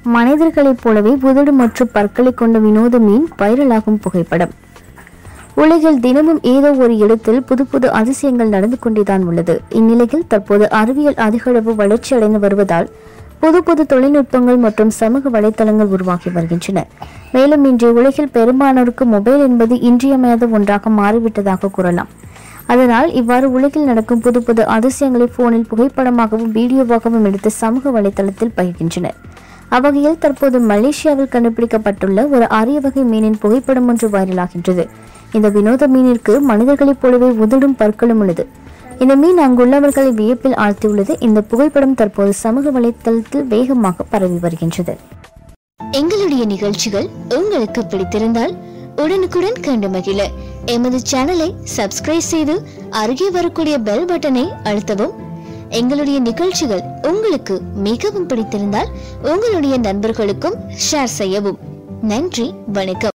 மனிதர்களைப் போலவே உதடு மற்றும் பற்களை கொண்ட வினோத மீன் வைரலாகும் புகைப்படம் உலகில் தினமும் ஏதோ ஒரு இடத்தில் புது புது அதிசயங்கள் நடந்து கொண்டேதான் உள்ளது இந்நிலையில் தற்போது அறிவியல் அதிகளவு வளர்ச்சி அடைந்து வருவதால் புது புது தொழில்நுட்பங்கள் மற்றும் சமூக வலைத்தளங்கள் உருவாகி வருகின்றன மேலும் இன்றைய உலகில் பெரும்பாலானோருக்கு மொபைல் என்பது இன்றியமையாத ஒன்றாக மாறிவிட்டதாக கூறலாம் அதனால் இவ்வாறு உலகில் நடக்கும் புது புது அதிசயங்களை போனில் புகைப்படமாகவும் வீடியோவாகவும் எடுத்து சமூக வலைத்தளத்தில் பகிர்கின்றனர் அவ்வகையில் தற்போது மலேசியாவில் கண்டுபிடிக்கப்பட்டுள்ள ஒரு அரிய வகை மீனின் புகைப்படம் ஒன்று வைரலாகின்றது இந்த வினோத மீனிற்கு மனிதர்களைப் போலவே உதடும் பற்களும் உள்ளது இந்த மீன் அங்குள்ளவர்களை வியப்பில் ஆழ்த்தியுள்ளது இந்த புகைப்படம் தற்போது சமூக வலைத்தளத்தில் வேகமாக பரவி வருகின்றது எங்களுடைய நிகழ்ச்சிகள் உங்களுக்கு பிடித்திருந்தால் உடனுக்குடன் கண்டு மகிழ எமது சேனலை சப்ஸ்கிரைப் செய்து அருகே வரக்கூடிய பெல் பட்டனை அழுத்தவும் எங்களுடைய நிகழ்ச்சிகள் உங்களுக்கு மிகவும் பிடித்திருந்தால் உங்களுடைய நண்பர்களுக்கும் ஷேர் செய்யவும் நன்றி வணக்கம்